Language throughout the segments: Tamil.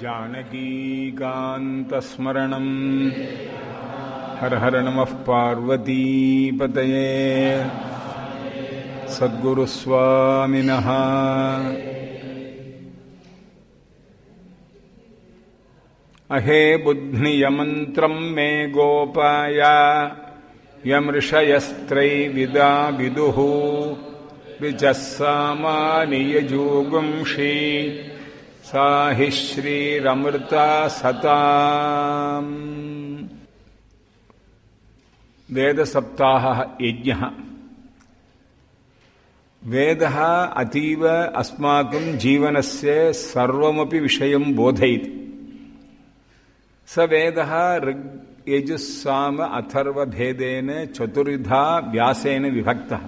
जानकीकान्तस्मरणम् हर हर नमः पार्वतीपतये सद्गुरुस्वामिनः अहे बुद्धियमन्त्रम् मे गोपाय यमृषयस्त्रैविदा विदुः विजः सामानियजूगुंषी सा हि श्रीरमृता सताम् वेदसप्ताहः यज्ञः वेदः अतीव अस्माकं जीवनस्य सर्वमपि विषयं बोधयति स वेदः ऋग् यजुस्साम अथर्वभेदेन चतुर्विधा व्यासेन विभक्तः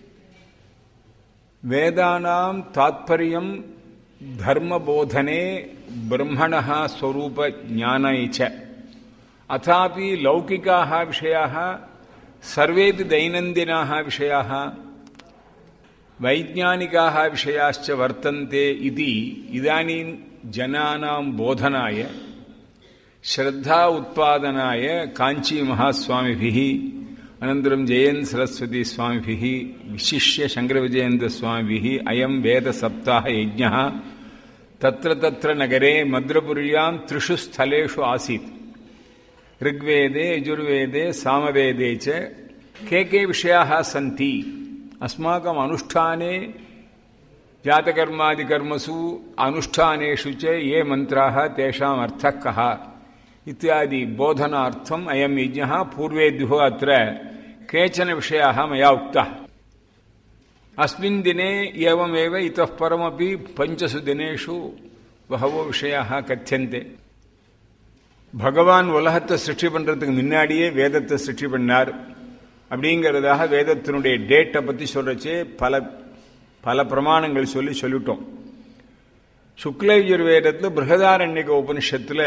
वेदानां तात्पर्यं धर्मबोधने ब्रह्मणः स्वरूपज्ञाने च अथापि लौकिकाः विषयाः सर्वेपि दैनन्दिनाः विषयाः वैज्ञानिकाः विषयाश्च वर्तन्ते इति इदानीं जनानां बोधनाय श्रद्धा उत्पादनाय काञ्चीमहास्वामिभिः अनन्तरं जयन् सरस्वती स्वामिभिः विशिष्य शङ्करविजयेन्द्रस्वामिभिः अयं वेदसप्ताहयज्ञः तत्र तत्र नगरे मद्रपुर्यां त्रिषु स्थलेषु आसीत् ऋग्वेदे यजुर्वेदे सामवेदे च के के विषयाः सन्ति अस्माकम् अनुष्ठाने जातकर्मादिकर्मसु अनुष्ठानेषु च ये मन्त्राः तेषाम् अर्थः कः इत्यादि बोधनार्थम् अयं यज्ञः पूर्वेभ्यो अत्र केचन विषयाः मया उक्ताः अस्मिन् दिने एवमेव इतः परमपि पञ्चसु दिनेषु बहवो விஷயாः கத்தியந்தே பகவான் உலகத்தை சிருஷ்டி பண்றதுக்கு முன்னாடியே வேதத்தை சிருஷ்டி பண்ணார் அப்படிங்கிறதாக வேதத்தினுடைய டேட்டை பத்தி சொல்றச்சே பல பல பிரமாணங்கள் சொல்லி சொல்லிட்டோம் சுக்லயுர்வேதத்தில் பிருகதாரண்யக உபனிஷத்துல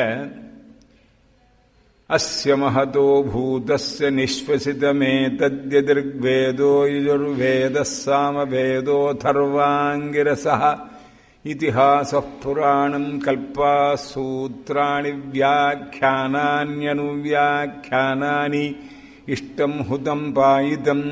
अस्य महतो भूतस्य निःश्वसितमेतद्यदिर्वेदो यजुर्वेदः सामवेदोऽथर्वाङ्गिरसः इतिहासः पुराणम् कल्पाः सूत्राणि व्याख्यानान्यनुव्याख्यानानि इष्टम् हुतम् पायितम्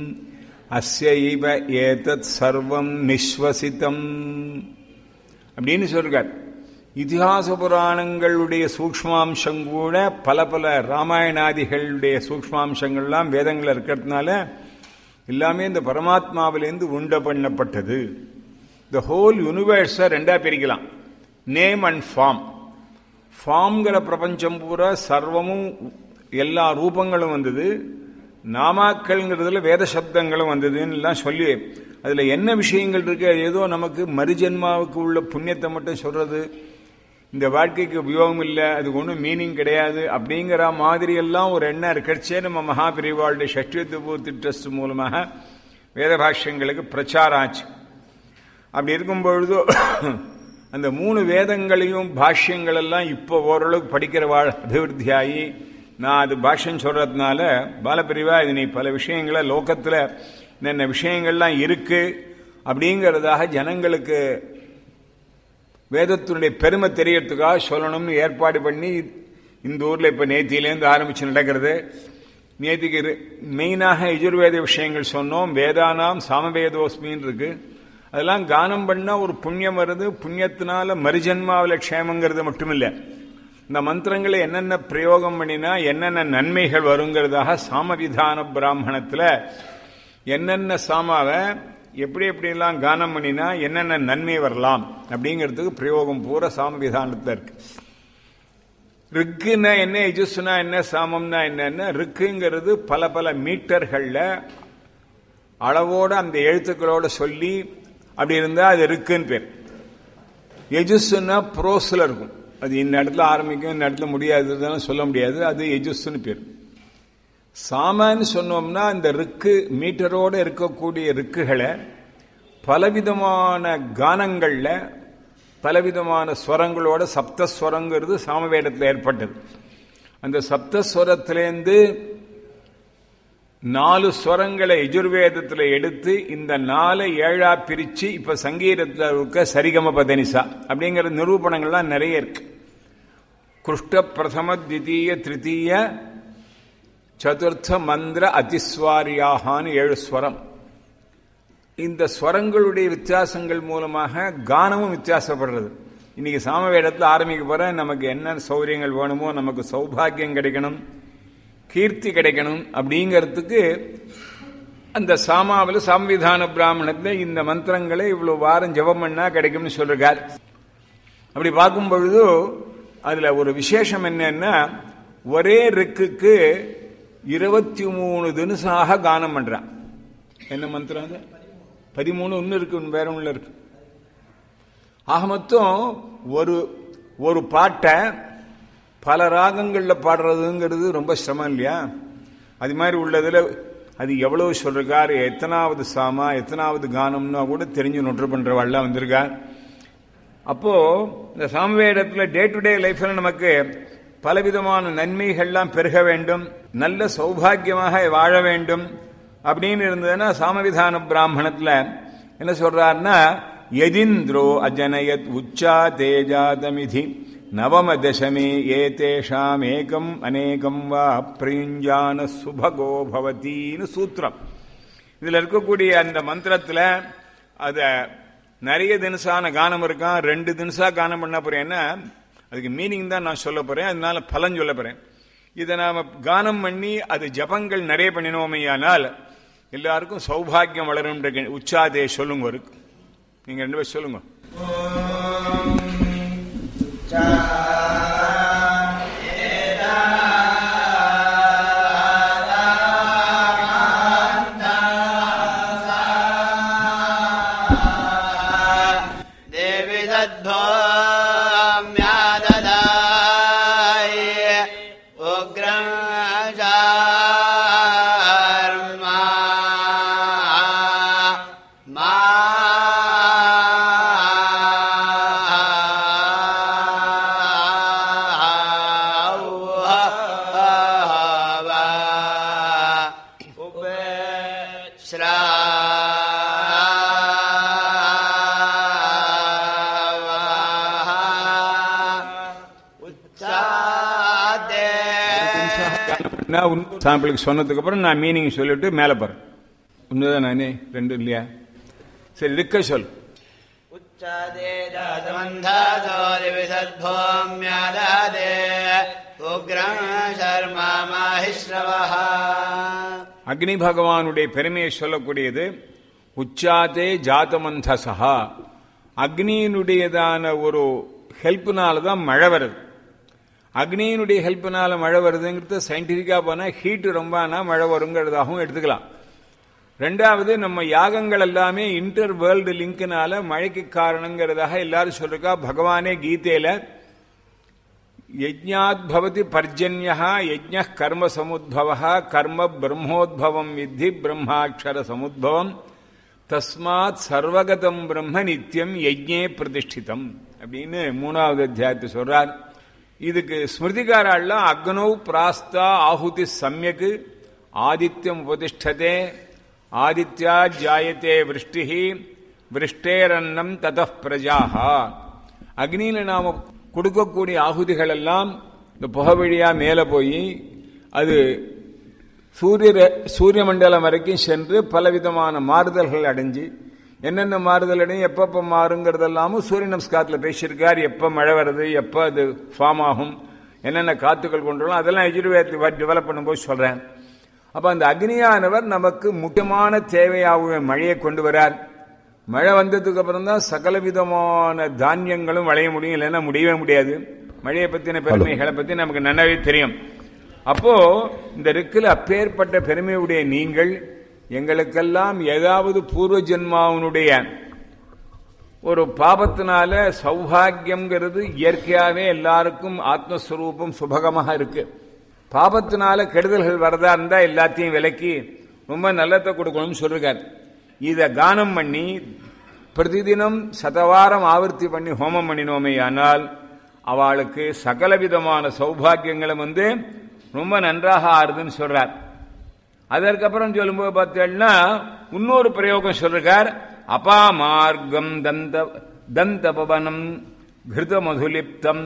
अस्यैव एतत् सर्वम् निःश्वसितम् அப்படின்னு சொல்றார் இதிகாச புராணங்களுடைய சூக்மாம்சம் கூட பல பல ராமாயணாதிகளுடைய சூக்மாம்சங்கள்லாம் வேதங்கள் இருக்கிறதுனால எல்லாமே இந்த பரமாத்மாவிலேருந்து உண்ட பண்ணப்பட்டது த ஹோல் யூனிவர்ஸை ரெண்டா பிரிக்கலாம் நேம் அண்ட் ஃபார்ம் ஃபார்ம்ங்கிற பிரபஞ்சம் பூரா சர்வமும் எல்லா ரூபங்களும் வந்தது நாமாக்கள்ங்கிறதுல வேத சப்தங்களும் வந்ததுன்னு எல்லாம் சொல்லி அதுல என்ன விஷயங்கள் இருக்கு அது ஏதோ நமக்கு மறுஜென்மாவுக்கு உள்ள புண்ணியத்தை மட்டும் சொல்றது இந்த வாழ்க்கைக்கு உபயோகம் இல்லை அதுக்கு ஒன்றும் மீனிங் கிடையாது அப்படிங்கிற மாதிரி எல்லாம் ஒரு எண்ணம் இருக்கச்சே நம்ம மகாபிரிவாளுடைய ஷஷ்டியத்து பூர்த்தி ட்ரஸ்ட் மூலமாக வேத பாஷ்யங்களுக்கு பிரச்சாரம் ஆச்சு அப்படி இருக்கும் பொழுது அந்த மூணு வேதங்களையும் பாஷ்யங்கள் எல்லாம் இப்போ ஓரளவுக்கு படிக்கிறவாள் அபிவிருத்தி ஆகி நான் அது பாஷ்யம் சொல்றதுனால பாலப்பிரிவா இது நீ பல விஷயங்களை லோகத்தில் என்னென்ன விஷயங்கள்லாம் இருக்கு அப்படிங்கிறதாக ஜனங்களுக்கு வேதத்தினுடைய பெருமை தெரியறதுக்காக சொல்லணும்னு ஏற்பாடு பண்ணி இந்த ஊர்ல இப்ப நேத்தியிலேருந்து ஆரம்பிச்சு நடக்கிறது நேத்திக்கு மெயினாக எஜுர்வேத விஷயங்கள் சொன்னோம் வேதானாம் சாமவேதோஸ்மின்னு இருக்கு அதெல்லாம் கானம் பண்ணா ஒரு புண்ணியம் வருது புண்ணியத்தினால மறுஜன்மாவில் க்ஷேமங்கிறது மட்டுமில்லை இந்த மந்திரங்களை என்னென்ன பிரயோகம் பண்ணினா என்னென்ன நன்மைகள் வருங்கிறதாக சாமவிதான பிராமணத்தில் என்னென்ன சாமாவை எப்படி எப்படிலாம் கானம் பண்ணினா என்னென்ன நன்மை வரலாம் அப்படிங்கிறதுக்கு பிரயோகம் பூரா சாமவிதானத்தில் இருக்கு ரிக்குன்னா என்ன எஜுஸ்னா என்ன சாமம்னா என்னன்னா ரிக்குங்கிறது பல பல மீட்டர்கள்ல அளவோட அந்த எழுத்துக்களோட சொல்லி அப்படி இருந்தா அது ரிக்குன்னு பேர் எஜுஸ்னா ப்ரோஸ்ல இருக்கும் அது இந்த இடத்துல ஆரம்பிக்கும் இந்த இடத்துல முடியாதுன்னு சொல்ல முடியாது அது எஜுஸ்ன்னு பேர் சாமான்னு சொன்னோம்னா இந்த ரிக்கு மீட்டரோட இருக்கக்கூடிய ரிக்குகளை பலவிதமான கானங்கள்ல பலவிதமான ஸ்வரங்களோட சப்தஸ்வரங்கிறது சாமவேதத்தில் ஏற்பட்டது அந்த சப்தஸ்வரத்திலேருந்து நாலு ஸ்வரங்களை எஜுர்வேதத்தில் எடுத்து இந்த நாலு ஏழா பிரிச்சு இப்ப சங்கீதத்தில் இருக்க சரிகம பதனிசா அப்படிங்கிற நிரூபணங்கள்லாம் நிறைய இருக்கு கிருஷ்ட பிரதம தித்தீய திருத்தீய சதுர்த்த மந்திர அதிஸ்வாரியாகான்னு ஏழு ஸ்வரம் இந்த ஸ்வரங்களுடைய வித்தியாசங்கள் மூலமாக கானமும் வித்தியாசப்படுறது இன்னைக்கு சாமவேடத்தில் ஆரம்பிக்க போற நமக்கு என்ன சௌகரியங்கள் வேணுமோ நமக்கு சௌபாகியம் கிடைக்கணும் கீர்த்தி கிடைக்கணும் அப்படிங்கிறதுக்கு அந்த சாமாவில் சம்விதான பிராமணத்தில் இந்த மந்திரங்களை இவ்வளவு வாரம் ஜெபம் பண்ணா கிடைக்கும்னு சொல்றார் அப்படி பார்க்கும் பொழுது அதுல ஒரு விசேஷம் என்னன்னா ஒரே ரிக்குக்கு இருபத்தி மூணு தினசாக கானம் பண்றான் என்ன மந்திரம் அது பதிமூணு ஒன்று இருக்கு வேற ஒன்று இருக்கு ஆக மொத்தம் ஒரு ஒரு பாட்டை பல ராகங்களில் பாடுறதுங்கிறது ரொம்ப சிரமம் இல்லையா அது மாதிரி உள்ளதில் அது எவ்வளவு சொல்றாரு எத்தனாவது சாமா எத்தனாவது கானம்னா கூட தெரிஞ்சு நொற்று பண்றவாள்லாம் வந்திருக்கார் அப்போ இந்த சாமவேடத்தில் டே டு டே லைஃப்ல நமக்கு பலவிதமான நன்மைகள்லாம் பெருக வேண்டும் நல்ல சௌபாகியமாக வாழ வேண்டும் அப்படின்னு இருந்ததுன்னா சாமவிதான பிராமணத்துல என்ன சொல்றாருன்னா எதிந்திரோ அஜனயத் உச்சா தேஜாதமிதி நவம தசமே ஏதேஷாம் ஏகம் அநேகம் வா பிரிஞ்சான சுபகோ பவத்தின்னு சூத்திரம் இதுல இருக்கக்கூடிய அந்த மந்திரத்துல அத நிறைய தினசான கானம் இருக்கான் ரெண்டு தினசா கானம் பண்ண போறேன்னா அதுக்கு மீனிங் தான் நான் சொல்ல போறேன் அதனால பலன் சொல்ல போறேன் இதை நாம கானம் பண்ணி அது ஜபங்கள் நிறைய பண்ணினோமையானால் எல்லாருக்கும் சௌபாகியம் வளரும் உச்சாதே சொல்லுங்க ஒரு நீங்க ரெண்டு பேர் சொல்லுங்க देवि तद्भोम्याददाय उग्रं शार्मा मा நான் உன் சாம்பிளுக்கு சொன்னதுக்கு அப்புறம் நான் மீனிங் சொல்லிட்டு மேலே போறேன் உண்மைதான் நானே ரெண்டும் இல்லையா சரி இருக்க சொல் उच्चादेदातमन्धादोरिविसद्भोम्यादादे उग्रं शर्मा माहिश्रवः அக்னி பகவானுடைய பெருமையை சொல்லக்கூடியது உச்சாதே ஜாதமந்தசா அக்னியினுடையதான ஒரு ஹெல்ப்னால தான் மழை வருது அக்னியினுடைய ஹெல்ப்னால மழை வருதுங்கிறது சயின்டிஃபிக்கா போனா ஹீட் ரொம்ப ஆனா மழை வருங்கிறதாகவும் எடுத்துக்கலாம் ரெண்டாவது நம்ம யாகங்கள் எல்லாமே இன்டர் வேர்ல்டு லிங்க்னால மழைக்கு காரணங்கிறதாக எல்லாரும் சொல்றா பகவானே கீதையில யஜ்ஞாத் பவதி பர்ஜன்யா யஜ்ஞ கர்ம சமுத்பவ கர்ம பிரம்மோத்பவம் வித்தி பிரம்மாட்சர சமுத்பவம் தஸ்மாத் சர்வகதம் பிரம்ம நித்தியம் யஜ்ஞே பிரதிஷ்டிதம் அப்படின்னு மூணாவது அத்தியாயத்தை சொல்றார் இதுக்கு ஸ்மிருதிகாரெல்லாம் அக்னௌ பிராஸ்தா ஆகுதி சமயக்கு ஆதித்யம் உபதிஷ்டதே ஆதித்யா ஜாயத்தே விருஷ்டி விருஷ்டேரன்னம் தத பிரஜாகா அக்னியில நாம கொடுக்கக்கூடிய ஆகுதிகள் எல்லாம் இந்த புகை வழியா மேல போய் அது சூரிய சூரிய மண்டலம் வரைக்கும் சென்று பலவிதமான மாறுதல்கள் அடைஞ்சு என்னென்ன மாறுதல் அடையும் எப்பப்ப மாறுங்கிறதெல்லாமும் சூரிய நமஸ்காரத்தில் பேசியிருக்கார் எப்ப மழை வருது எப்ப அது ஃபார்ம் ஆகும் என்னென்ன காத்துக்கள் கொண்டுள்ளோம் அதெல்லாம் எஜுர்வேதத்தை டெவலப் பண்ணும்போது சொல்றேன் அப்ப அந்த அக்னியானவர் நமக்கு முக்கியமான தேவையாகுவ மழையை கொண்டு வரார் மழை வந்ததுக்கு அப்புறம் தான் சகல விதமான தானியங்களும் விளைய முடியும் இல்லைன்னா முடியவே முடியாது மழையை பத்தின பெருமைகளை பத்தி நமக்கு நல்லாவே தெரியும் அப்போ இந்த ரிக்கில் அப்பேற்பட்ட பெருமையுடைய நீங்கள் எங்களுக்கெல்லாம் ஏதாவது பூர்வ ஜென்மாவனுடைய ஒரு பாபத்தினால சௌபாகியம்ங்கிறது இயற்கையாவே எல்லாருக்கும் ஆத்மஸ்வரூபம் சுபகமாக இருக்கு பாபத்தினால கெடுதல்கள் வரதா இருந்தா எல்லாத்தையும் விலக்கி ரொம்ப நல்லத்தை கொடுக்கணும்னு சொல்றார் இத கானம் பண்ணி பிரதிதினம் சதவாரம் ஆவர்த்தி பண்ணி ஹோமம் பண்ணினோமே ஆனால் அவளுக்கு சகல விதமான சௌபாகியங்களும் வந்து ரொம்ப நன்றாக ஆறுதுன்னு சொல்றார் அதற்கப்புறம் சொல்லும்போது பார்த்தீங்கன்னா இன்னொரு பிரயோகம் சொல்றார் அபாமார்க்கம் தந்த தந்த பவனம் கிருத மதுலிப்தம்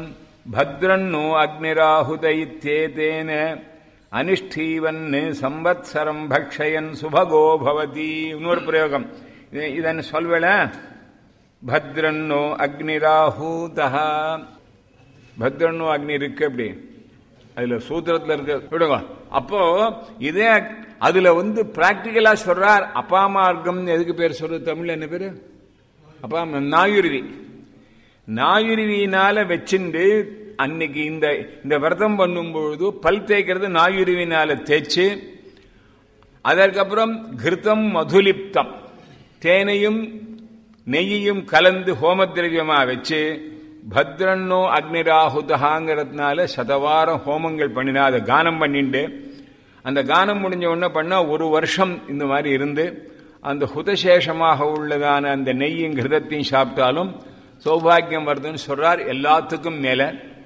ಭದ್ರನ್ನು ಅಗ್ನಿರಾಹುತ ಇತ್ಯೇತೇನ ಅನಿಷ್ಠೀವನ್ ಸಂವತ್ಸರಂ ಭಕ್ಷಯನ್ ಸುಭಗೋ ಭವತಿ இன்னொரு பிரயோகம் இது- இதன்னு சொல்வேள பத்ரன்னோ அக்னிராஹூதா பத்ரன்னோ அக்னி இருக்கு அப்படி அதுல சூத்திரத்துல இருக்க விடுங்க அப்போ இதே அதுல வந்து பிராக்டிக்கலா சொல்றார் அப்பாமார்க்கம் எதுக்கு பேர் சொல்றது தமிழ்ல என்ன பேரு அப்பா நாயுருவி நாயுருவியினால வச்சுண்டு அன்னைக்கு இந்த இந்த விரதம் பண்ணும் பொழுது பல் தேய்க்கிறது நாயுருவினால தேய்ச்சு அதற்கப்புறம் கிருத்தம் மதுலிப்தம் தேனையும் நெய்யையும் கலந்து ஹோம திரவியமா வச்சு பத்ரன்னோ அக்னிராகுதகாங்கிறதுனால சதவாரம் ஹோமங்கள் பண்ணினா அதை கானம் பண்ணிண்டு அந்த கானம் முடிஞ்ச உடனே பண்ணா ஒரு வருஷம் இந்த மாதிரி இருந்து அந்த ஹுதசேஷமாக உள்ளதான அந்த நெய்யும் கிருதத்தையும் சாப்பிட்டாலும் சௌபாகியம் வருதுன்னு சொல்றார் எல்லாத்துக்கும் மேல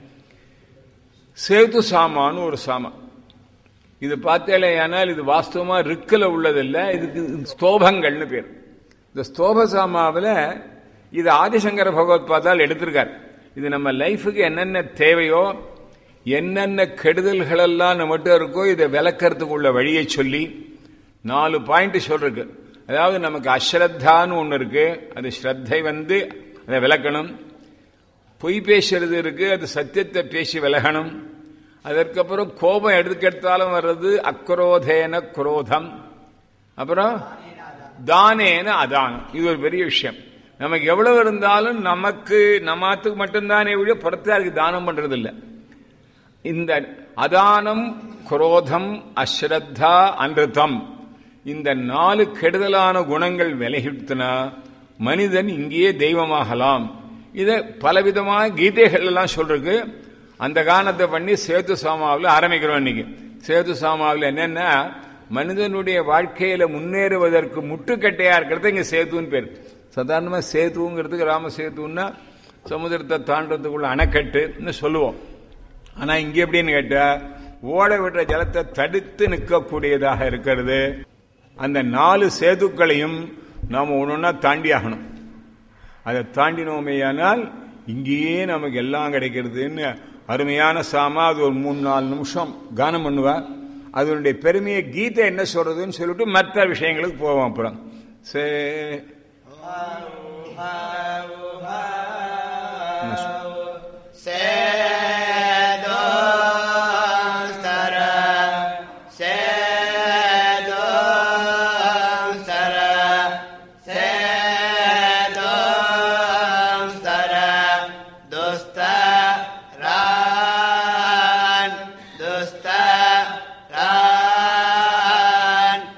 சேது சாமான்னு ஒரு சாமா இது பார்த்தேலையானால் இது வாஸ்தவமா ரிக்கில் உள்ளதில்ல இதுக்கு ஸ்தோபங்கள்னு பேர் இந்த ஸ்தோப சாமாவில் இது ஆதிசங்கர பகவத்பாதால் எடுத்திருக்கார் இது நம்ம லைஃபுக்கு என்னென்ன தேவையோ என்னென்ன கெடுதல்கள் எல்லாம் நம்மகிட்ட இருக்கோ இதை விளக்கறதுக்கு உள்ள வழியை சொல்லி நாலு பாயிண்ட் சொல்றதுக்கு அதாவது நமக்கு அஸ்ரத்தான்னு ஒன்று இருக்கு அது ஸ்ரத்தை வந்து அதை விளக்கணும் பொய் பேசுறது இருக்கு அது சத்தியத்தை பேசி விலகணும் அதற்கப்புறம் கோபம் எதுக்கு எடுத்தாலும் வர்றது அக்ரோதேன குரோதம் அப்புறம் தானேன அதானம் இது ஒரு பெரிய விஷயம் நமக்கு எவ்வளவு இருந்தாலும் நமக்கு நம்மத்துக்கு மட்டும்தானே ஒழிய புறத்தாருக்கு தானம் பண்றது இல்ல இந்த அதானம் குரோதம் அஸ்ரத்தா அன்றுதம் இந்த நாலு கெடுதலான குணங்கள் விலகிட்டுனா மனிதன் இங்கேயே தெய்வமாகலாம் இதை பலவிதமான கீதைகள் எல்லாம் சொல்றதுக்கு அந்த காரணத்தை பண்ணி சேது சாமாவில் ஆரம்பிக்கிறோம் இன்னைக்கு சேது சாமாவில் என்னன்னா மனிதனுடைய வாழ்க்கையில முன்னேறுவதற்கு முட்டுக்கட்டையா இருக்கிறது இங்க சேதுன்னு பேர் சாதாரணமா சேதுங்கிறதுக்கு ராம சேதுன்னா சமுதிரத்தை தாண்டறதுக்குள்ள அணைக்கட்டுன்னு சொல்லுவோம் ஆனா இங்க எப்படின்னு கேட்டா ஓட விடுற ஜலத்தை தடுத்து நிற்கக்கூடியதாக இருக்கிறது அந்த நாலு சேதுக்களையும் நாம ஒன்னொன்னா தாண்டி ஆகணும் அதை தாண்டினோமேயானால் இங்கேயே நமக்கு எல்லாம் கிடைக்கிறதுன்னு அருமையான சாமா அது ஒரு மூணு நாலு நிமிஷம் கானம் பண்ணுவா அதனுடைய பெருமையை கீதை என்ன சொல்றதுன்னு சொல்லிட்டு மற்ற விஷயங்களுக்கு போவோம் அப்புறம் சே சேதோஸ்தர சேதோஸ்தர சேதோஸ்தர துஸ்தரான் துஸ்தரான்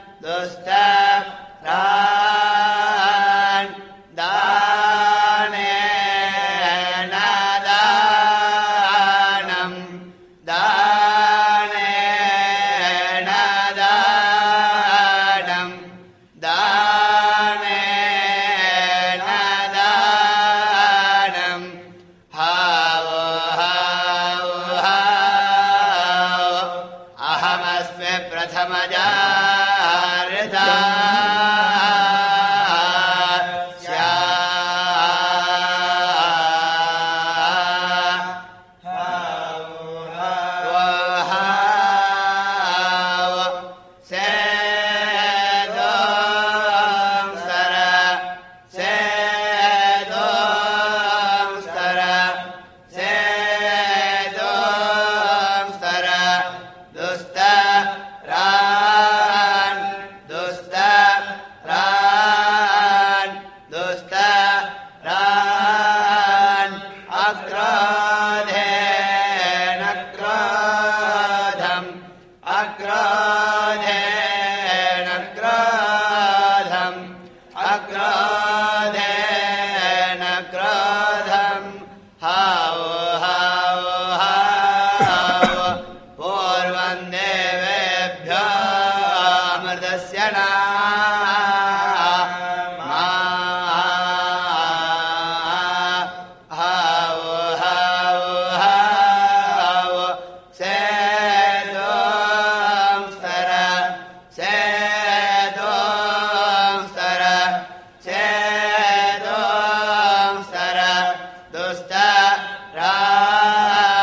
துஸ்தரான் தானேன தானம் தானேன தானம் தானேன தானம் हावो हावो हावो अहमस्मि प्रथमजारदा अक्रोधेन क्रोधम् अक्रोधेन क्रोधम् अक्रोधेन क्रोधम् हावो हावो हावो पूर्वम् देवेभ्यो अमृतस्य हावो हावो हावो सेदोस्तर सेदोस्तर सेदोस्तर दुस्तरान्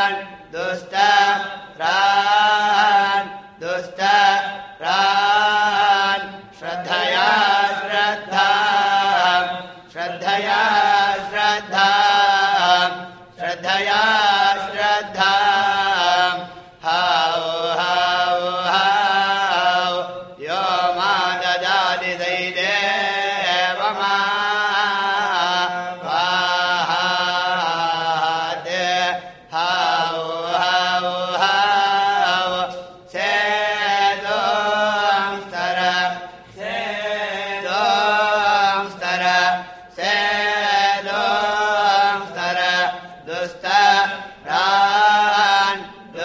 दुस्तरान्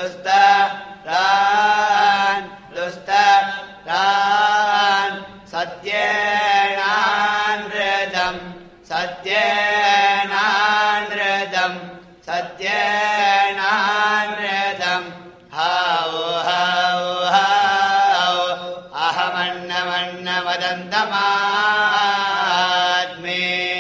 दुस्तरान् दुस्तरान् सत्येनानृतम् सत्येनानृतम् सत्येनानृतम् हाउ हाउ हाउ अहमन्नमन्नमदन्तमात्मे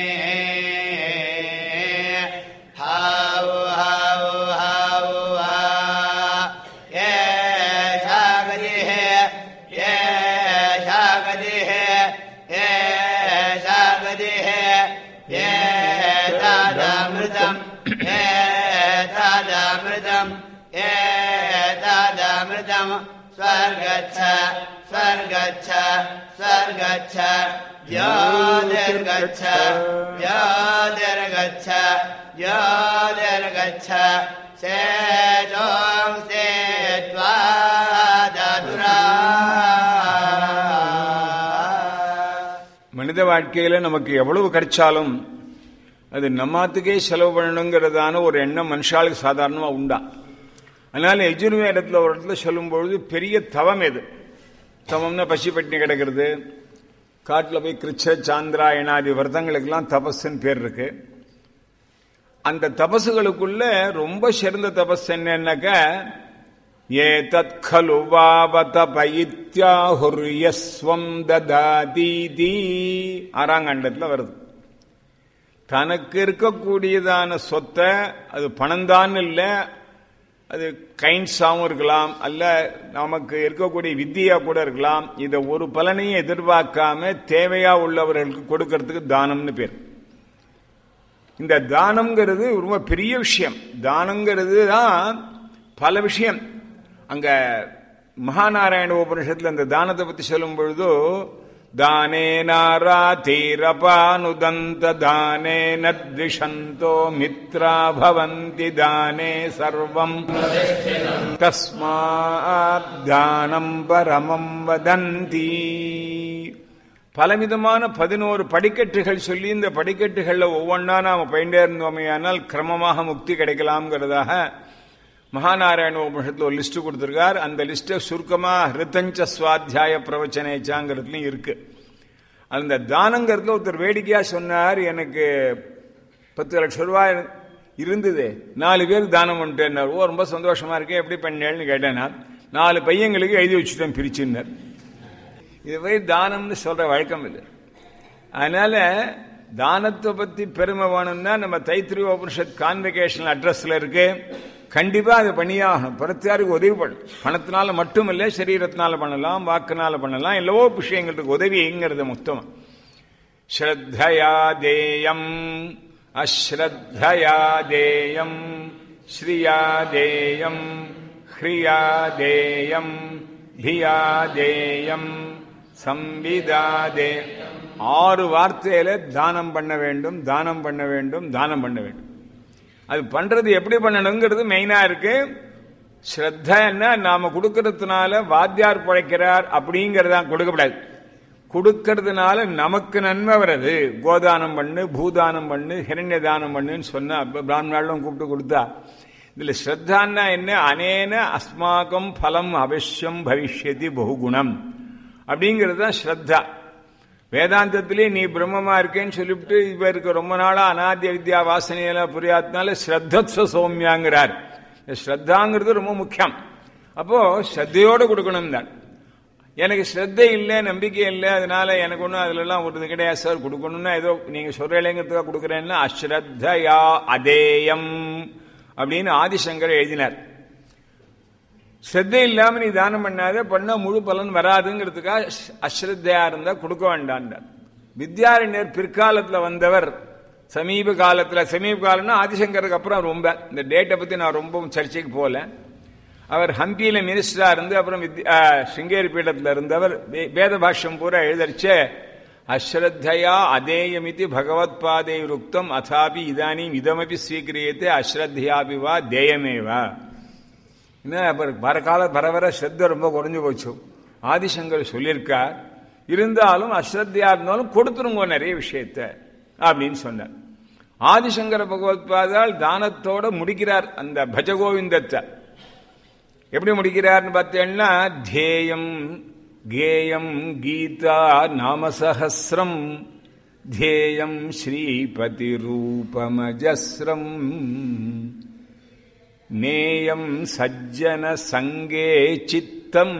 हाउ हाउ हाउ हा ये शागतिः ये शागतिः ये शागतिः ये तादामृतम् ये तादामृतम् ये तादामृतम् स्वर्गच्छ स्वर्गच्छ स्वर्गच्छ ज्योतिर्गच्छ ज्योतिर्गच्छ ज्योतिर्गच्छ सेतों सेत्वा दादुरा மனித வாழ்க்கையில நமக்கு எவ்வளவு கிடைச்சாலும் அது நம்மாத்துக்கே செலவு பண்ணணுங்கிறதான ஒரு எண்ணம் மனுஷாளுக்கு சாதாரணமா உண்டா அதனால எஜுர்வேதத்துல ஒரு இடத்துல சொல்லும் பொழுது பெரிய தவம் எது தவம்னா பசி பட்டினி கிடக்கிறது காட்டுல போய் கிருச்ச சாந்திராயணாதி விரதங்களுக்கெல்லாம் தபஸ்ன்னு பேர் இருக்கு அந்த தபசுகளுக்குள்ள ரொம்ப சிறந்த தபஸ் என்னன்னாக்க ஏ தத் खलु வாவதபயித்யாஹுர்யஸ்வம் ததாதீதி ஆறாம் கண்டத்துல வருது தனக்கு இருக்கக்கூடியதான சொத்தை அது பணம்தான் இல்லை அது கைண்ட்ஸாகவும் இருக்கலாம் அல்ல நமக்கு இருக்கக்கூடிய வித்தியா கூட இருக்கலாம் இதை ஒரு பலனையும் எதிர்பார்க்காம தேவையா உள்ளவர்களுக்கு கொடுக்கறதுக்கு தானம்னு பேர் இந்த தானம்ங்கிறது ரொம்ப பெரிய விஷயம் தானங்கிறது தான் பல விஷயம் அங்க மகாநாராயண உபனிஷத்துல அந்த தானத்தை பத்தி சொல்லும் பொழுது தானே நாரா தீரபானுதந்த தானே நத்விஷந்தோ மித்ரா பவந்தி தானே சர்வம் தஸ்மாத் தானம் பரமம் வதந்தி பலவிதமான பதினோரு படிக்கட்டுகள் சொல்லி இந்த படிக்கட்டுகள்ல ஒவ்வொன்றா நாம பயின்றே இருந்தோமையானால் கிரமமாக முக்தி கிடைக்கலாம்ங்கிறதாக மகாநாராயண உபனிஷத்துல ஒரு லிஸ்ட் கொடுத்திருக்கார் அந்த லிஸ்ட சுருக்கமா ஹிருத்தஞ்ச சுவாத்தியாய பிரவச்சனேச்சாங்கிறதுலயும் இருக்கு அந்த தானங்கிறதுல ஒருத்தர் வேடிக்கையா சொன்னார் எனக்கு பத்து லட்சம் ரூபாய் இருந்தது நாலு பேர் தானம் பண்ணிட்டேன்னார் ஓ ரொம்ப சந்தோஷமா இருக்கேன் எப்படி பண்ணேன்னு கேட்டேன்னா நாலு பையங்களுக்கு எழுதி வச்சுட்டேன் பிரிச்சுன்னார் இது போய் தானம்னு சொல்ற வழக்கம் இல்லை அதனால தானத்தை பத்தி பெருமை வேணும்னா நம்ம தைத்திரி உபனிஷத் கான்வெகேஷன் அட்ரஸ்ல இருக்கு கண்டிப்பா அதை பண்ணியாகணும் பரத்தியாருக்கு உதவி பண்ணணும் பணத்தினால மட்டும் இல்லை சரீரத்தினால பண்ணலாம் வாக்குனால பண்ணலாம் எல்லவோ விஷயங்களுக்கு உதவிங்கிறது மொத்தம் ஸ்ரத்தயா தேயம் அஸ்ரத்தயா தேயம் ஸ்ரீயா தேயம் ஹ்ரியா தேயம் பியா தேயம் சம்விதாதே ஆறு வார்த்தையில தானம் பண்ண வேண்டும் தானம் பண்ண வேண்டும் தானம் பண்ண வேண்டும் அது பண்றது எப்படி பண்ணணுங்கிறது மெயினா இருக்கு ஸ்ரத்தன்னா நாம கொடுக்கறதுனால வாத்தியார் பிழைக்கிறார் அப்படிங்கறதான் கொடுக்கப்படாது கொடுக்கறதுனால நமக்கு நன்மை வர்றது கோதானம் பண்ணு பூதானம் பண்ணு ஹிரண்ய தானம் பண்ணுன்னு சொன்னா பிராமணாலும் கூப்பிட்டு கொடுத்தா இதுல ஸ்ரத்தான்னா என்ன அனேன அஸ்மாக்கம் பலம் அவசியம் பவிஷ்யதி பகுகுணம் அப்படிங்கிறது தான் ஸ்ரத்தா வேதாந்தத்திலே நீ பிரம்மமா இருக்கேன்னு சொல்லிவிட்டு இவருக்கு ரொம்ப நாளா அநாத்திய வித்யா வாசனையெல்லாம் புரியாதனால ஸ்ரத்தத்வ சௌமியாங்கிறார் ஸ்ரத்தாங்கிறது ரொம்ப முக்கியம் அப்போ ஸ்ரத்தையோடு கொடுக்கணும் தான் எனக்கு ஸ்ரத்தை இல்லை நம்பிக்கை இல்லை அதனால எனக்கு ஒன்றும் அதுல எல்லாம் ஒரு கிடையாது சார் கொடுக்கணும்னா ஏதோ நீங்க சொல்றீங்கிறதுக்காக கொடுக்குறேன்னா அஸ்ரத்தயா அதேயம் அப்படின்னு ஆதிசங்கர் எழுதினார் ஸ்ரத்தை இல்லாம நீ தானம் பண்ணாத பண்ண முழு பலன் வராதுங்கிறதுக்காக அஸ்ரத்தையா இருந்தா கொடுக்க வேண்டான்றார் வித்யாரண்யர் பிற்காலத்துல வந்தவர் சமீப காலத்துல சமீப காலம்னா ஆதிசங்கருக்கு அப்புறம் ரொம்ப இந்த டேட்டை பத்தி நான் ரொம்ப சர்ச்சைக்கு போல அவர் ஹம்பியில மினிஸ்டரா இருந்து அப்புறம் சிங்கேரி பீடத்துல இருந்தவர் வேத பாஷ்யம் பூரா எழுதரிச்சே அஸ்ரத்தையா அதேயமிதி பகவத் பாதே ருக்தம் அதாபி இதானீம் இதமபி ஸ்வீகிரியத்தே அஸ்ரத்தையாபி வா தேயமேவா வர கால வர வர ஸ்ரத்த ரொம்ப குறைஞ்சு போச்சு ஆதிசங்கர் சொல்லியிருக்கார் இருந்தாலும் அஸ்ரத்தையா இருந்தாலும் கொடுத்துருங்க நிறைய விஷயத்த அப்படின்னு சொன்னார் ஆதிசங்கர பகவத்பாதால் தானத்தோட முடிக்கிறார் அந்த பஜகோவிந்தத்தை எப்படி முடிக்கிறார்னு பார்த்தேன்னா தேயம் கேயம் கீதா நாமசஹசிரம் தேயம் ஸ்ரீபதி ரூபமஜஸ்ரம் நேயம் சஜ்ஜன சங்கே சித்தம்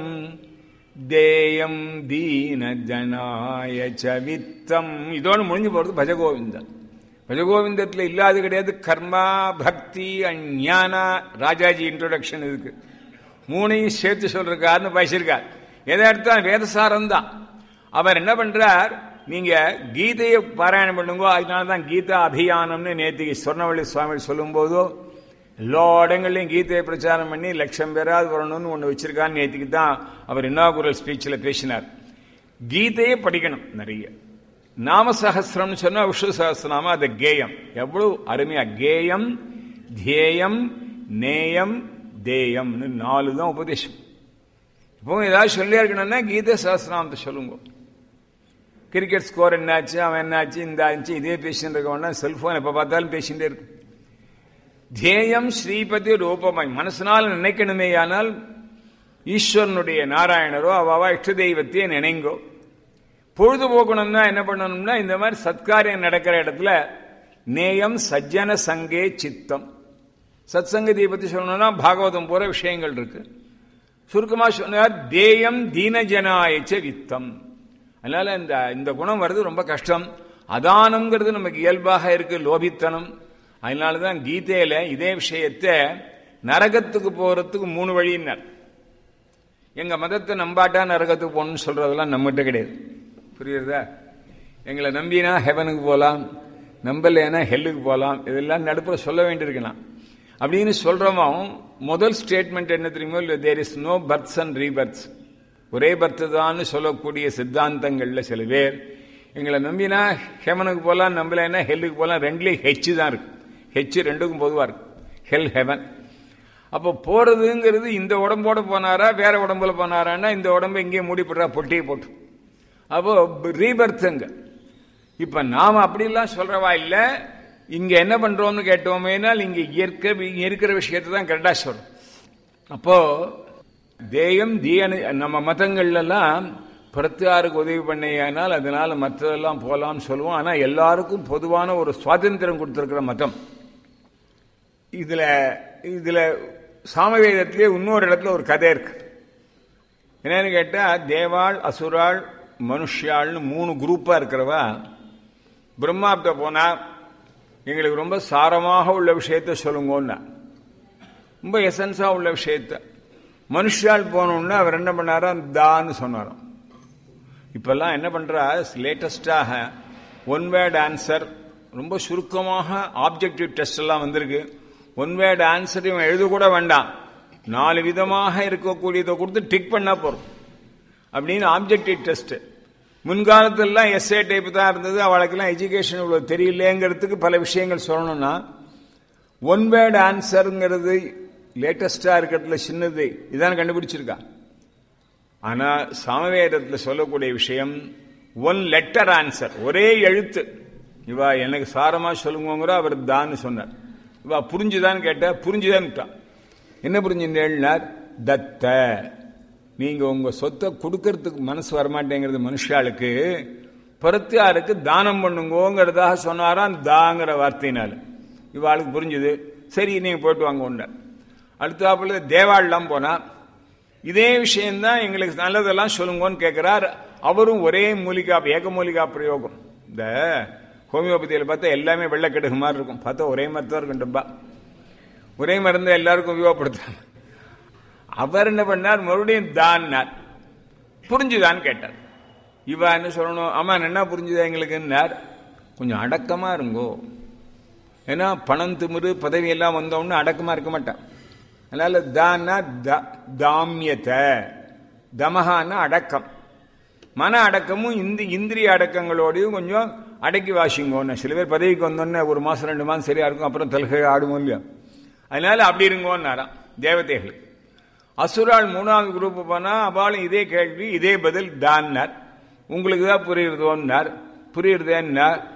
தேயம் தீன ஜனாய சவித்தம் இதோடு முடிஞ்சு போறது பஜகோவிந்தம் பஜகோவிந்தத்தில் இல்லாது கிடையாது கர்மா பக்தி ஞானா ராஜாஜி இன்ட்ரோடக்ஷன் இதுக்கு மூணையும் சேர்த்து சொல்றாருன்னு பேசியிருக்கார் எதை எடுத்தால் வேதசாரம் தான் அவர் என்ன பண்றார் நீங்க கீதையை பாராயணம் பண்ணுங்க அதனால தான் கீதா அபியானம்னு நேற்றுக்கு சொர்ணவள்ளி சுவாமி சொல்லும் போதோ எல்லா இடங்கள்லையும் கீதையை பிரச்சாரம் பண்ணி லட்சம் பேராது வரணும்னு ஒன்று வச்சிருக்கான்னு நேற்றுக்கு தான் அவர் இன்னாகுரல் ஸ்பீச்சில் பேசினார் கீதையை படிக்கணும் நிறைய நாம சகசிரம்னு சொன்னா விஷ்ணு சகசிரநாம அது கேயம் எவ்வளவு அருமையா கேயம் தியேயம் நேயம் தேயம்னு நாலு தான் உபதேசம் இப்போ ஏதாவது சொல்லியா இருக்கணும்னா கீதை சகசிரநாமத்தை சொல்லுங்க கிரிக்கெட் ஸ்கோர் என்னாச்சு அவன் என்னாச்சு இந்த ஆச்சு இதே பேசிட்டு இருக்கவனா செல்போன் எப்ப பார்த்தாலும் பேசிட்டே இருக்கு தேயம் ஸ்ரீபதி ரூபமாய் மனசனால் நினைக்கணுமேயானால் ஈஸ்வரனுடைய நாராயணரோ அவாவா இஷ்ட தெய்வத்தையே நினைங்கோ பொழுதுபோக்கணும்னா என்ன பண்ணணும்னா இந்த மாதிரி சத்காரியம் நடக்கிற இடத்துல நேயம் சஜ்ஜன சங்கே சித்தம் சத் சங்கதியை பத்தி சொல்லணும்னா பாகவதம் போற விஷயங்கள் இருக்கு சுருக்கமா சொன்னார் தேயம் தீனஜனாயச்ச வித்தம் அதனால இந்த இந்த குணம் வர்றது ரொம்ப கஷ்டம் அதானம்ங்கிறது நமக்கு இயல்பாக இருக்கு லோபித்தனம் அதனாலதான் கீதையில இதே விஷயத்தை நரகத்துக்கு போறதுக்கு மூணு வழியினர் எங்க மதத்தை நம்பாட்டா நரகத்துக்கு போகணும்னு சொல்றதெல்லாம் நம்மகிட்ட கிடையாது புரியுறதா எங்களை நம்பினா ஹெவனுக்கு போகலாம் நம்பலைன்னா ஹெல்லுக்கு போகலாம் இதெல்லாம் நடுப்புற சொல்ல வேண்டியிருக்கலாம் அப்படின்னு சொல்றவன் முதல் ஸ்டேட்மெண்ட் என்ன தெரியுமோ இல்லை there is no births and rebirths ஒரே பர்த்து தான் சொல்லக்கூடிய சித்தாந்தங்கள்ல சில பேர் எங்களை நம்பினா ஹெவனுக்கு போகலாம் நம்பலைன்னா ஹெல்லுக்கு போகலாம் ரெண்டுலேயும் ஹெச்சு தான் இருக்கு ஹெச்சு ரெண்டுக்கும் பொதுவாக இருக்கு ஹெல் ஹெவன் அப்போ போறதுங்கிறது இந்த உடம்போட போனாரா வேற உடம்புல போனாரான்னா இந்த உடம்பு எங்கேயே மூடிப்படுறா பொட்டியை போட்டு அப்போ ரீபர்த்துங்க இப்ப நாம அப்படிலாம் சொல்றவா இல்ல இங்க என்ன பண்றோம்னு கேட்டோமேனால் இங்க இயற்கை இருக்கிற விஷயத்தை தான் கரெக்டா சொல்றோம் அப்போ தேயம் தீயனு நம்ம மதங்கள்ல எல்லாம் பிரத்தியாருக்கு உதவி பண்ணையானால் அதனால மற்றதெல்லாம் போலாம்னு சொல்லுவோம் ஆனா எல்லாருக்கும் பொதுவான ஒரு சுவாதந்திரம் கொடுத்திருக்கிற மதம் இதுல இதுல சாமவேதத்திலே இன்னொரு இடத்துல ஒரு கதை இருக்கு என்னன்னு கேட்டா தேவாள் அசுராள் மனுஷியாள்னு மூணு குரூப்பா இருக்கிறவா பிரம்மாப்ட போனா எங்களுக்கு ரொம்ப சாரமாக உள்ள விஷயத்த சொல்லுங்கன்னா ரொம்ப எசன்ஸா உள்ள விஷயத்த மனுஷால் போனோம்னா அவர் என்ன பண்ணாரா தான்னு சொன்னாராம் இப்பெல்லாம் என்ன பண்றா லேட்டஸ்டாக ஒன் வேர்ட் ஆன்சர் ரொம்ப சுருக்கமாக ஆப்ஜெக்டிவ் டெஸ்ட் எல்லாம் வந்திருக்கு ஒன் வேர்ட் ஆன்சர் இவன் எழுத கூட வேண்டாம் நாலு விதமாக இருக்கக்கூடியதை கொடுத்து டிக் பண்ணா போறோம் அப்படின்னு ஆப்ஜெக்டிவ் டெஸ்ட் முன்காலத்திலலாம் எஸ்ஏ டைப் தான் இருந்தது அவளுக்கெல்லாம் எஜுகேஷன் இவ்வளவு தெரியலேங்கிறதுக்கு பல விஷயங்கள் சொல்லணும்னா ஒன் வேர்ட் ஆன்சருங்கிறது லேட்டஸ்டா இருக்கிறதுல சின்னது இதான் கண்டுபிடிச்சிருக்கா ஆனா சாமவேதத்தில் சொல்லக்கூடிய விஷயம் ஒன் லெட்டர் ஆன்சர் ஒரே எழுத்து இவா எனக்கு சாரமா சொல்லுங்கிற அவர் தான் சொன்னார் இவா புரிஞ்சுதான்னு கேட்டா புரிஞ்சுதான் என்ன புரிஞ்சுனார் தத்த நீங்க உங்க சொத்தை கொடுக்கறதுக்கு மனசு வரமாட்டேங்கிறது மனுஷாளுக்கு பருத்தியாருக்கு தானம் பண்ணுங்கோங்கிறதாக சொன்னாராம் தாங்கிற வார்த்தையினால இவாளுக்கு புரிஞ்சுது சரி நீங்க போயிட்டு வாங்க உண்டார் அடுத்தாப்புல தேவாள்லாம் போனா இதே விஷயம்தான் எங்களுக்கு நல்லதெல்லாம் சொல்லுங்கன்னு கேட்கிறார் அவரும் ஒரே மூலிகா ஏக மூலிகா பிரயோகம் இந்த ஹோமியோபதியில் பார்த்தா எல்லாமே வெள்ளக்கெடுகு மாதிரி இருக்கும் பார்த்தா ஒரே மாதிரி தான் இருக்கும் டப்பா ஒரே மருந்து எல்லாருக்கும் உபயோகப்படுத்துறாங்க அவர் என்ன பண்ணார் மறுபடியும் தான்னார் புரிஞ்சுதான்னு கேட்டார் இவ என்ன சொல்லணும் ஆமா என்ன புரிஞ்சுதா எங்களுக்குன்னார் கொஞ்சம் அடக்கமா இருங்கோ ஏன்னா பணம் திமிரு பதவி எல்லாம் வந்தோம்னு அடக்கமா இருக்க மாட்டான் அதனால தான்னா தாமியத்தை தமகான்னா அடக்கம் மன அடக்கமும் இந்த இந்திரிய அடக்கங்களோடையும் கொஞ்சம் அடக்கி வாசிங்கோன்னு சில பேர் பதவிக்கு வந்தோன்னே ஒரு மாசம் ரெண்டு மாதம் சரியா இருக்கும் அப்புறம் தலகை ஆடுமோ இல்லையா அதனால அப்படி இருங்கோன்னாராம் தேவதைகள் அசுரால் மூணாவது குரூப் போனா அவளும் இதே கேள்வி இதே பதில் தான்னார் உங்களுக்கு தான் புரியுறதோன்னார் புரியுறதேன்னார்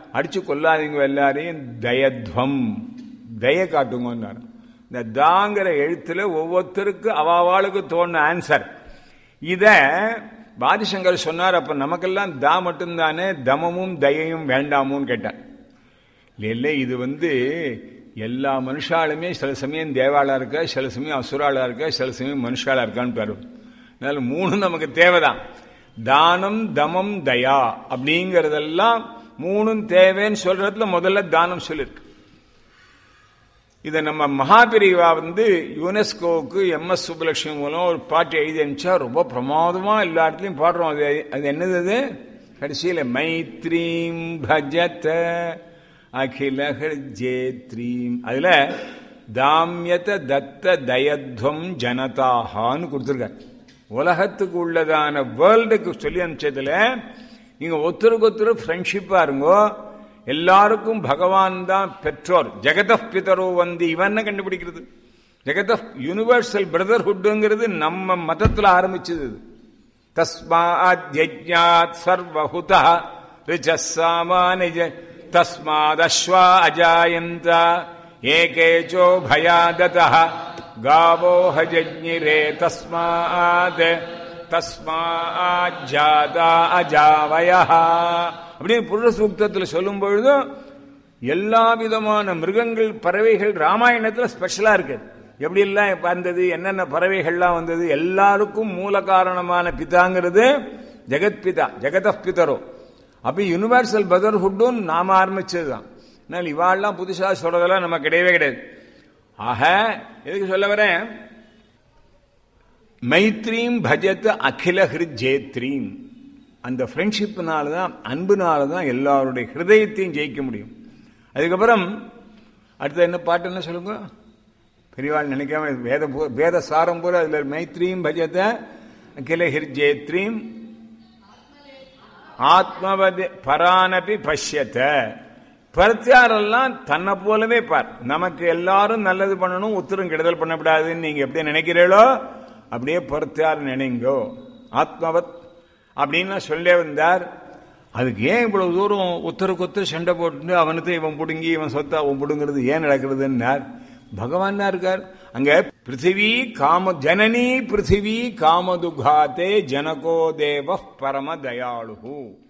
அடிச்சு கொல்லாதீங்க எல்லாரையும் தயத்வம் தய காட்டுங்கன்னாரு இந்த தாங்கிற எழுத்துல ஒவ்வொருத்தருக்கு அவாவாளுக்கு தோணுன ஆன்சர் இத பாதிசங்கர் சொன்னார் அப்ப நமக்கெல்லாம் தா மட்டும்தானே தமமும் தயையும் வேண்டாமுன்னு கேட்டார் இல்லை இது வந்து எல்லா மனுஷாலுமே சில சமயம் தேவாளா இருக்கா சில சமயம் அசுராளா இருக்கா சில சமயம் மனுஷாளா இருக்கான்னு பாரு அதனால மூணு நமக்கு தேவைதான் தானம் தமம் தயா அப்படிங்கறதெல்லாம் மூணும் தேவைன்னு சொல்றதுல முதல்ல தானம் சொல்லிருக்கு இதை நம்ம மகாபிரிவா வந்து யுனெஸ்கோவுக்கு எம் எஸ் சுப்புலட்சுமி மூலம் ஒரு பாட்டு எழுதி அனுப்பிச்சா ரொம்ப பிரமாதமா எல்லா இடத்துலையும் பாடுறோம் அது அது என்னது அது கடைசியில மைத்ரீம் பஜத அகில ஜேத்ரீம் அதுல தாமியத தத்த தயத்வம் ஜனதாகான்னு கொடுத்துருக்காரு உலகத்துக்கு உள்ளதான வேர்ல்டுக்கு சொல்லி அனுப்பிச்சதுல நீங்க ஒருத்தருக்கு ஒருத்தர் ஃப்ரெண்ட்ஷிப்பா இருங்கோ எல்லாருக்கும் பகவான் தான் பெற்றோர் ஜெகதப் பிதரோ வந்து இவன் கண்டுபிடிக்கிறது ஜெகதப் யூனிவர்சல் பிரதர்ஹுட்ங்கிறது நம்ம மதத்துல ஆரம்பிச்சது இது. தஸ்மாத் யஜ்ஞாத் சர்வஹுத ரிச்சசாமானிஜ தஸ்மாத் அஸ்வா அஜாயந்த ஏகேச்சோ பயாதத காவோ ஹஜஜ்ஞிரே தஸ்மாத் தஸ்மாத் ஜாதா அஜாவயா அப்படின்னு புருஷ சூக்தத்தில் சொல்லும் பொழுதும் எல்லா விதமான மிருகங்கள் பறவைகள் ராமாயணத்துல ஸ்பெஷலா இருக்கு எப்படி எல்லாம் வந்தது என்னென்ன பறவைகள்லாம் வந்தது எல்லாருக்கும் மூல காரணமான பிதாங்கிறது ஜெகத் பிதா ஜெகத பிதரோ அப்ப யூனிவர்சல் பதர்ஹுட்டும் நாம ஆரம்பிச்சதுதான் அதனால இவாள்லாம் புதுசா சொல்றதெல்லாம் நம்ம கிடையவே கிடையாது ஆக எதுக்கு சொல்ல வரேன் மைத்ரீம் பஜத் அகில ஹிருஜேத்ரீம் அந்த ஃப்ரெண்ட்ஷிப்னால தான் அன்புனால தான் எல்லாருடைய ஹிருதயத்தையும் ஜெயிக்க முடியும் அதுக்கப்புறம் அடுத்து என்ன பாட்டு என்ன சொல்லுங்க பெரியவாள் நினைக்காம வேத பூ- வேத சாரம் பூரா அதுல மைத்ரீம் பஜத அகில ஹிர்ஜேத்ரீம் ஆத்மவதி பரானபி பஷ்யத்த பரத்தியாரெல்லாம் தன்னை போலவே பார் நமக்கு எல்லாரும் நல்லது பண்ணணும் உத்தரம் கெடுதல் பண்ணக்கூடாதுன்னு நீங்க எப்படி நினைக்கிறீங்களோ அப்படியே பரத்தியார் நினைங்கோ ஆத்மவத் அப்படின்னு சொல்லே வந்தார் அதுக்கு ஏன் இவ்வளவு தூரம் உத்தருக்கு ஒத்தர் சண்டை போட்டு அவனுக்கு இவன் புடுங்கி இவன் சொத்தை அவன் புடுங்கிறது ஏன் நடக்கிறதுன்னார் பகவான் தான் இருக்கார் அங்க பிருத்திவி காம ஜனனி பிருத்திவி காமதுகாத்தே ஜனகோ தேவ பரம தயாளு